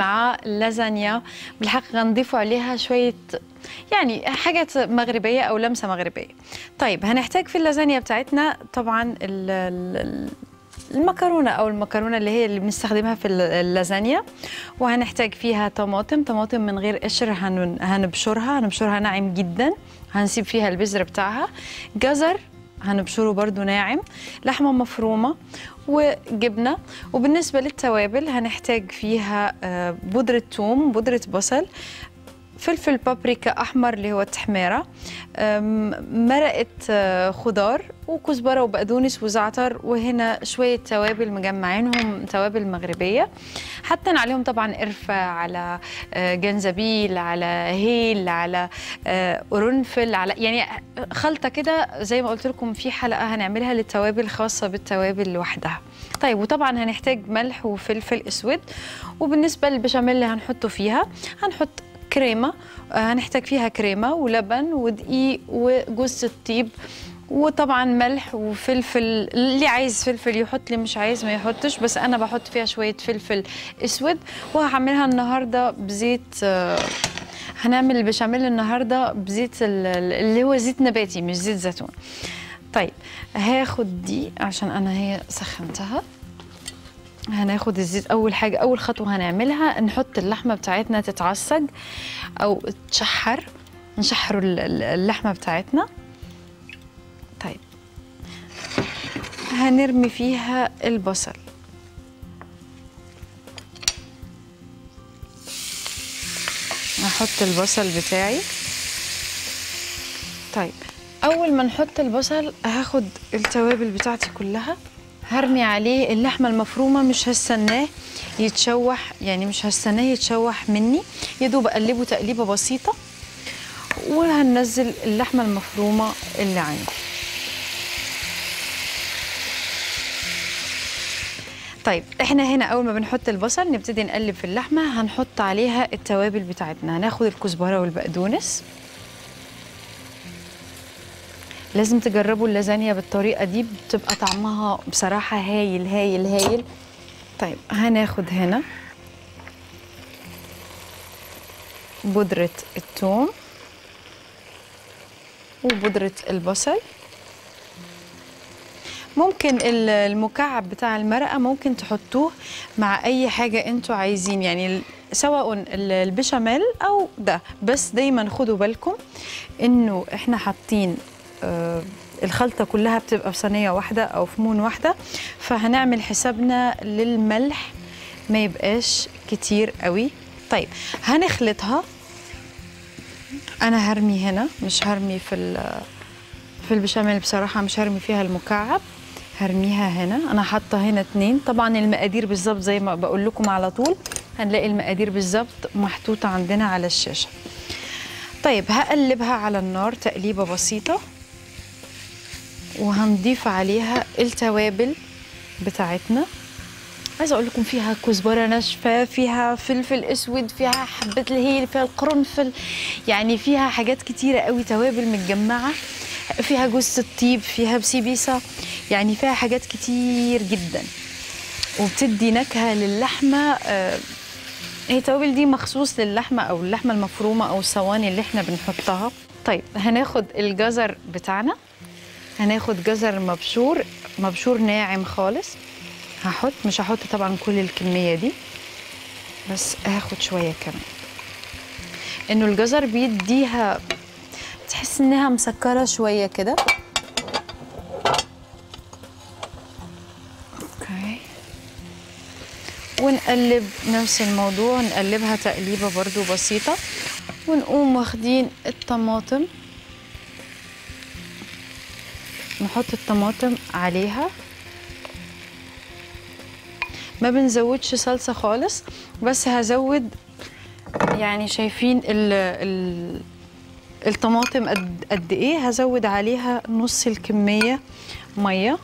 مع لازانيا بالحقيقه نضيفوا عليها شويه يعني حاجات مغربيه او لمسه مغربيه طيب هنحتاج في اللازانيا بتاعتنا طبعا ال- ال- المكرونه او المكرونه اللي هي اللي بنستخدمها في اللازانيا وهنحتاج فيها طماطم طماطم من غير قشر هن- هنبشرها هنبشرها ناعم جدا هنسيب فيها البذر بتاعها جزر هنبشره برضو ناعم لحمة مفرومة وجبنة وبالنسبة للتوابل هنحتاج فيها آه، بودرة ثوم بودرة بصل فلفل بابريكا احمر اللي هو التحميره أم، مرقه آه، خضار وكزبره وبقدونس وزعتر وهنا شويه توابل مجمعينهم توابل مغربيه حاطين عليهم طبعا قرفه على آه، جنزبيل على هيل على آه، قرنفل على يعني خلطه كده زي ما قلت لكم في حلقه هنعملها للتوابل خاصه بالتوابل لوحدها طيب وطبعا هنحتاج ملح وفلفل اسود وبالنسبه للبشاميل اللي هنحطه فيها هنحط كريمه آه، هنحتاج فيها كريمه ولبن ودقيق وجوز الطيب وطبعا ملح وفلفل اللي عايز فلفل يحط اللي مش عايز ما يحطش بس انا بحط فيها شويه فلفل اسود وهعملها النهارده بزيت آه، هنعمل البشاميل النهارده بزيت ال- ال- اللي هو زيت نباتي مش زيت زيتون طيب هاخد دي عشان انا هي سخنتها هناخد الزيت اول حاجه اول خطوه هنعملها نحط اللحمه بتاعتنا تتعصج او تشحر نشحر ال- ال- اللحمه بتاعتنا طيب هنرمي فيها البصل هحط البصل بتاعي طيب اول ما نحط البصل هاخد التوابل بتاعتي كلها هرمي عليه اللحمه المفرومه مش هستناه يتشوح يعني مش هستناه يتشوح مني يا دوب اقلبه تقليبه بسيطه وهننزل اللحمه المفرومه اللي عندي طيب احنا هنا اول ما بنحط البصل نبتدي نقلب في اللحمه هنحط عليها التوابل بتاعتنا هناخد الكزبره والبقدونس لازم تجربوا اللازانيا بالطريقه دي بتبقى طعمها بصراحه هايل هايل هايل طيب هناخد هنا بودره الثوم وبودره البصل ممكن ال- المكعب بتاع المرقه ممكن تحطوه مع اي حاجه انتوا عايزين يعني ال- سواء ال- البشاميل او ده بس دايما خدوا بالكم انه احنا حاطين آه، الخلطه كلها بتبقى في صينيه واحده او في مون واحده فهنعمل حسابنا للملح ما يبقاش كتير قوي طيب هنخلطها انا هرمي هنا مش هرمي في ال- في البشاميل بصراحه مش هرمي فيها المكعب هرميها هنا انا حاطه هنا اتنين طبعا المقادير بالظبط زي ما بقول لكم على طول هنلاقي المقادير بالظبط محطوطه عندنا على الشاشه طيب هقلبها على النار تقليبه بسيطه وهنضيف عليها التوابل بتاعتنا عايزه اقول لكم فيها كزبره ناشفه فيها فلفل اسود فيها حبه الهيل فيها القرنفل يعني فيها حاجات كتيره قوي توابل متجمعه فيها جوز الطيب فيها بسيبيسه يعني فيها حاجات كتير جدا وبتدي نكهه للحمه آه، هي التوابل دي مخصوص للحمه او اللحمه المفرومه او الصواني اللي احنا بنحطها طيب هناخد الجزر بتاعنا هناخد جزر مبشور مبشور ناعم خالص هحط مش هحط طبعا كل الكميه دي بس هاخد شويه كمان انه الجزر بيديها تحس انها مسكره شويه كده اوكي ونقلب نفس الموضوع نقلبها تقليبه برضو بسيطه ونقوم واخدين الطماطم نحط الطماطم عليها ما بنزودش صلصة خالص بس هزود يعني شايفين ال ال الطماطم قد, قد ايه هزود عليها نص الكمية مية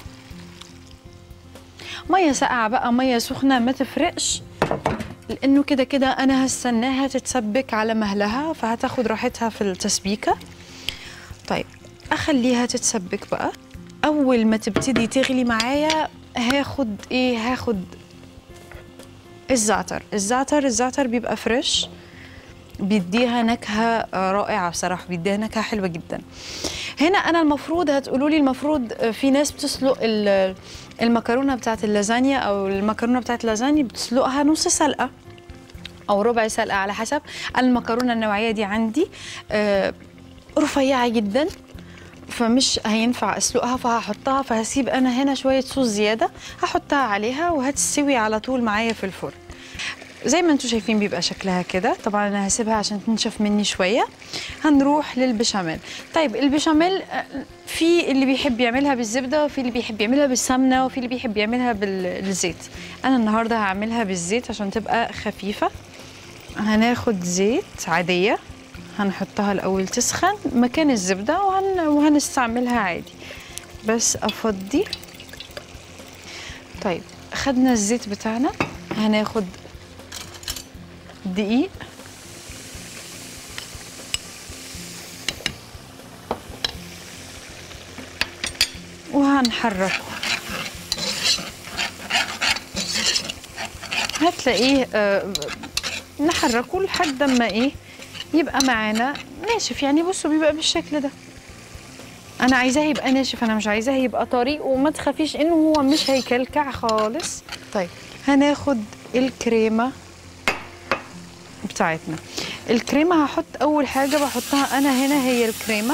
مية ساقعة بقى مية سخنة ما تفرقش لانه كده كده انا هستناها تتسبك على مهلها فهتاخد راحتها في التسبيكة طيب اخليها تتسبك بقى اول ما تبتدي تغلي معايا هاخد ايه هاخد الزعتر الزعتر الزعتر بيبقى فريش بيديها نكهه آه، رائعه بصراحه بيديها نكهه حلوه جدا هنا انا المفروض هتقولوا لي المفروض آه، في ناس بتسلق ال- المكرونه بتاعت اللازانيا او المكرونه بتاعت اللازانيا بتسلقها نص سلقه او ربع سلقه على حسب أنا المكرونه النوعيه دي عندي آه، رفيعه جدا فمش هينفع اسلقها فهحطها فهسيب انا هنا شويه صوص زياده هحطها عليها وهتستوي على طول معايا في الفرن زي ما انتم شايفين بيبقى شكلها كده طبعا انا هسيبها عشان تنشف مني شويه هنروح للبشاميل طيب البشاميل آه، في اللي بيحب يعملها بالزبده وفي اللي بيحب يعملها بالسمنه وفي اللي بيحب يعملها بال- بالزيت انا النهارده هعملها بالزيت عشان تبقى خفيفه هناخد زيت عاديه هنحطها الاول تسخن مكان الزبده وهن... وهنستعملها عادي بس افضي طيب خدنا الزيت بتاعنا هناخد دقيق وهنحركه هتلاقيه آه، نحركه لحد ما ايه يبقى معانا ناشف يعني بصوا بيبقى بالشكل ده انا عايزاه يبقى ناشف انا مش عايزاه يبقى طري وما تخافيش انه هو مش هيكلكع خالص طيب هناخد الكريمه بتاعتنا الكريمه هحط اول حاجه بحطها انا هنا هي الكريمه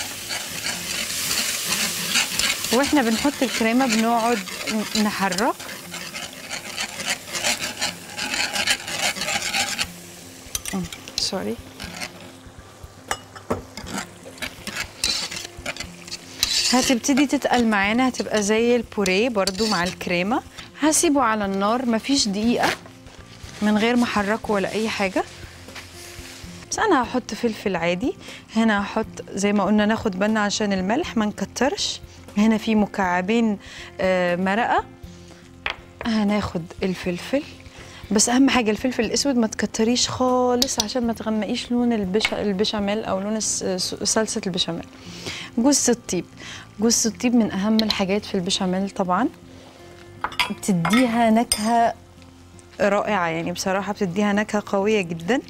واحنا بنحط الكريمه بنقعد نحرك أم، سوري هتبتدي تتقل معانا هتبقى زي البوريه برضو مع الكريمه هسيبه على النار مفيش دقيقه من غير ما احركه ولا اي حاجه بس انا هحط فلفل عادي هنا هحط زي ما قلنا ناخد بالنا عشان الملح ما نكترش هنا في مكعبين آه، مرقه هناخد الفلفل بس اهم حاجه الفلفل الاسود ما تكتريش خالص عشان ما تغمقيش لون البش... البشاميل او لون الس- س- صلصه البشاميل جوز الطيب جوز الطيب من اهم الحاجات في البشاميل طبعا بتديها نكهه رائعه يعني بصراحه بتديها نكهه قويه جدا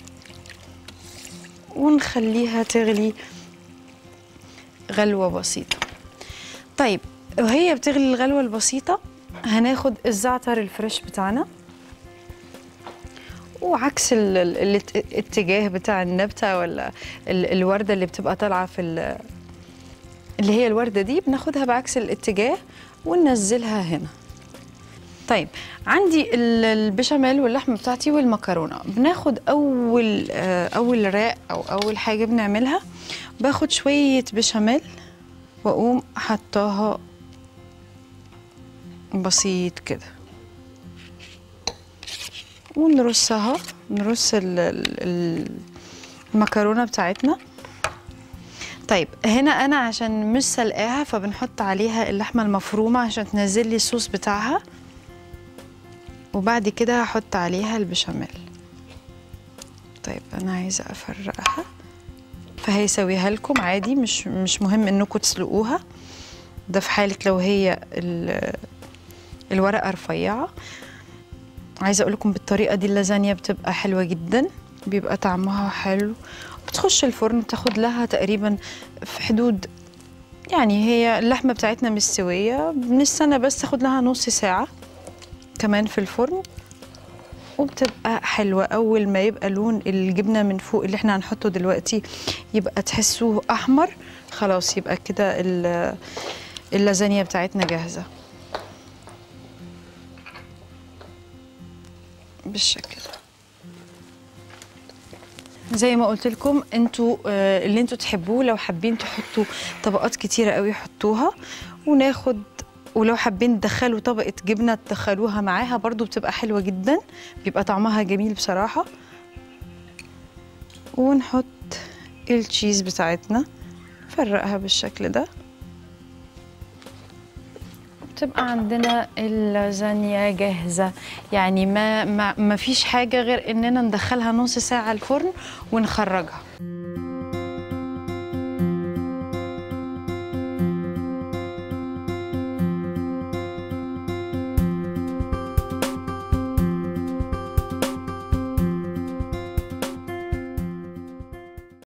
ونخليها تغلي غلوه بسيطه طيب وهي بتغلي الغلوه البسيطه هناخد الزعتر الفريش بتاعنا وعكس ال- ال- الات- الاتجاه بتاع النبته ولا ال- الورده اللي بتبقى طالعه في ال- اللي هي الورده دي بناخدها بعكس الاتجاه وننزلها هنا طيب عندي ال- البشاميل واللحمه بتاعتي والمكرونه بناخد اول آه، اول راق او اول حاجه بنعملها باخد شويه بشاميل واقوم حطاها بسيط كده ونرصها نرص ال- ال- ال- المكرونه بتاعتنا طيب هنا انا عشان مش سلقاها فبنحط عليها اللحمه المفرومه عشان تنزل لي الصوص بتاعها وبعد كده هحط عليها البشاميل طيب انا عايزه افرقها فهيسويها لكم عادي مش مش مهم انكم تسلقوها ده في حاله لو هي ال- الورقه رفيعه عايزه اقول لكم بالطريقه دي اللازانيا بتبقى حلوه جدا بيبقى طعمها حلو بتخش الفرن بتاخد لها تقريبا في حدود يعني هي اللحمه بتاعتنا مستويه بنستنى بس تاخد لها نص ساعه كمان في الفرن وبتبقى حلوة أول ما يبقى لون الجبنة من فوق اللي احنا هنحطه دلوقتي يبقى تحسوه أحمر خلاص يبقى كده ال- اللازانيا بتاعتنا جاهزة بالشكل ده زي ما قلت لكم انتوا آه، اللي انتوا تحبوه لو حابين تحطوا طبقات كتيره قوي حطوها وناخد ولو حابين تدخلوا طبقه جبنه تدخلوها معاها برضو بتبقى حلوه جدا بيبقى طعمها جميل بصراحه ونحط التشيز بتاعتنا نفرقها بالشكل ده تبقى عندنا اللازانيا جاهزة يعني ما, ما, ما فيش حاجة غير إننا ندخلها نص ساعة الفرن ونخرجها